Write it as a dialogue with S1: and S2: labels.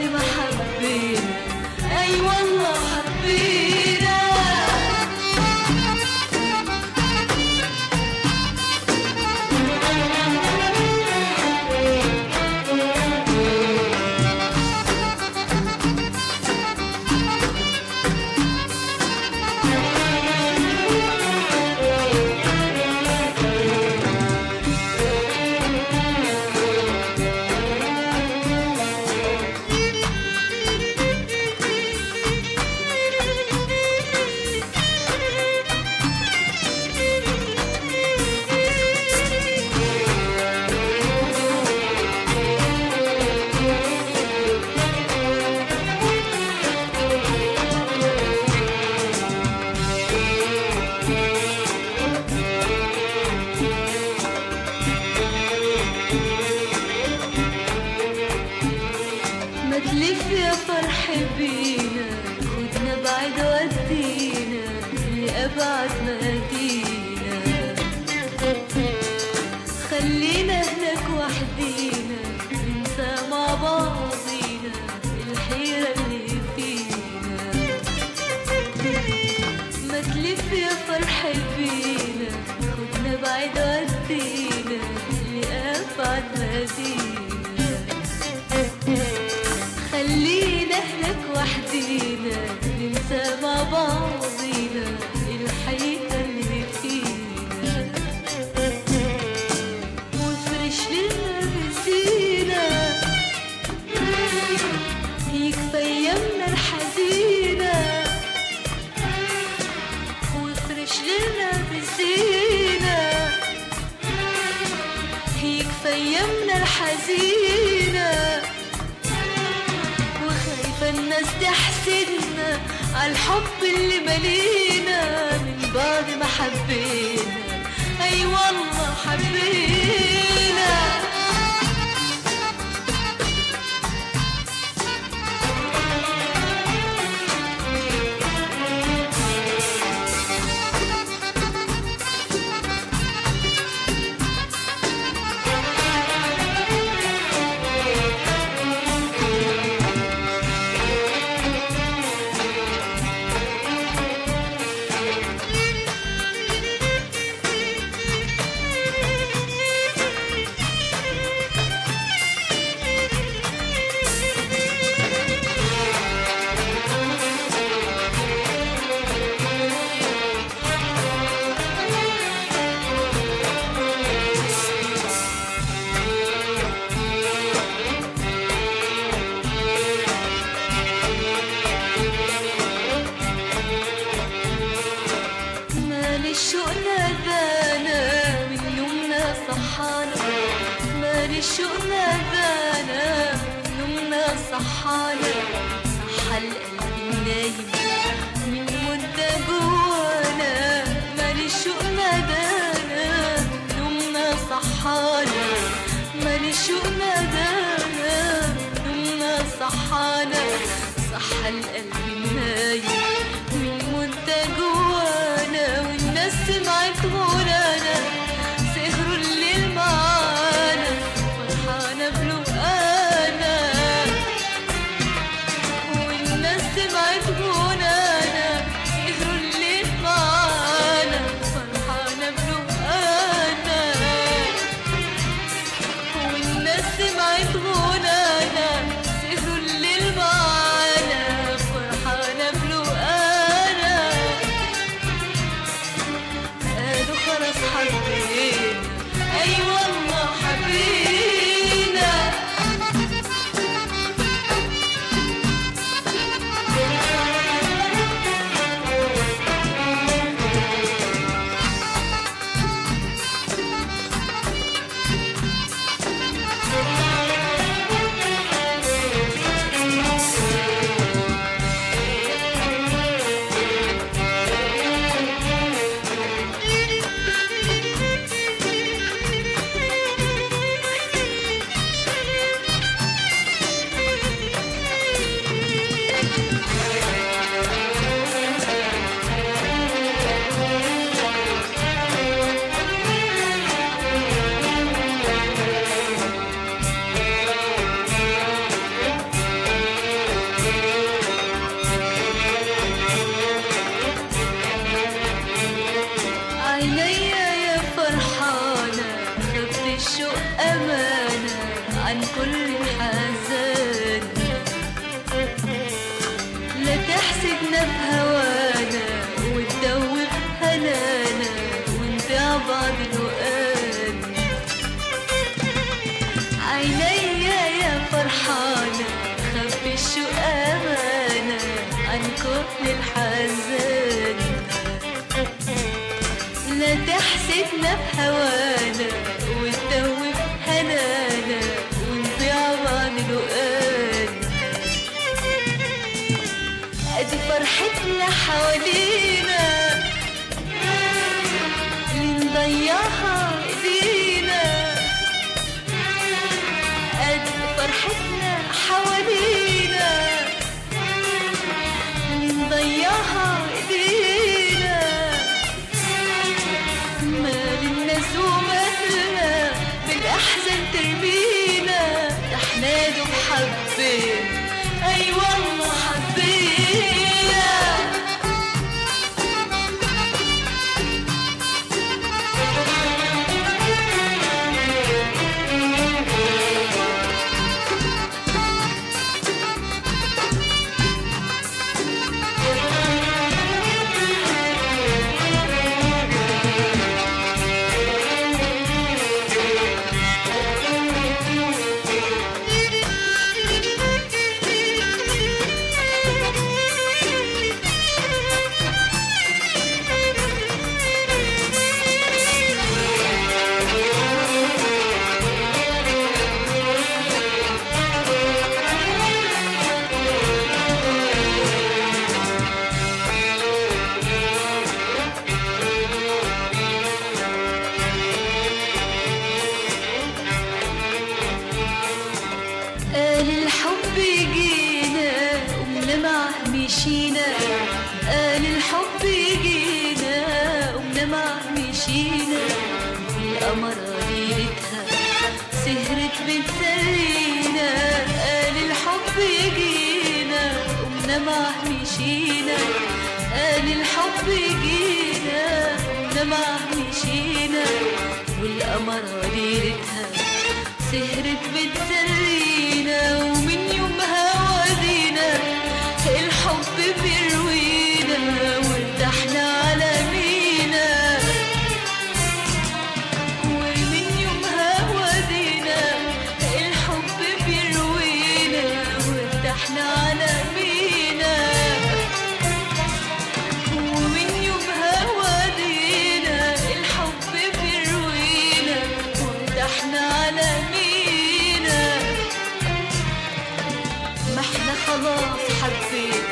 S1: ما حبينا اي والله حبينا ما تلف يا فرح بينا خدنا بعد ودينا لأبعد مدينة خلينا هناك وحدينا ننسى مع بعضينا الحيرة اللي فينا ما تلف يا فرح بينا خدنا بعد ودينا لأبعد مدينة خلينا هناك وحدينا ننسى مع بعضينا الحقيقة اللي فينا وافرش لنا بزينة يكفي ايامنا الحزينة وافرش لنا بزينة يكفي ايامنا الحزينة وخايفة الناس تحسدنا على الحب اللي ملينا من بعد ما حبينا أي والله حبينا مال الشوق نادانا من يومنا صحانا مال الشوق نادانا من يومنا صحانا صحى القلب النايم من مدة جوانا مال الشوق نادانا من يومنا صحانا مال الشوق نادانا من يومنا صحانا صحى القلب النايم من مدة جوانا والناس سمعت غنانا سهروا الليل معانا فرحانة بلقانا والناس سمعت غنانا سهروا الليل معانا فرحانة بلقانا والناس سمعت غنانا سهروا الليل معانا بهوانا وتدوب هنانا ونبيع بعض الوقان عيني يا فرحانة خبي الشوق أمانة عن كل الحزان لا تحسدنا بهوانا وتدوب هنانا ونبيع بعض الوقان ادي فرحتنا حوالينا اللي نضيعها ايدينا ادي فرحتنا حوالينا اللي نضيعها ايدينا مال الناس ومالنا بالاحزان ترمينا احنا دوب حبينا اي والله حبينا قال الحب يجينا قمنا معاه مشينا قال الحب يجينا قمنا معاه مشينا القمرة ليلتها سهرت بتسلينا قال الحب يجينا قمنا معاه مشينا قال الحب يجينا قمنا معاه مشينا والقمرة ليلتها سهرت بتسلينا ومن يومها ودينا الحب بيروينا وارتحنا على مينا ومن يومها ودينا الحب بيروينا وارتحنا على مينا ومن يومها ودينا الحب بيروينا وارتحنا على مينا ما احنا خلاص حبينا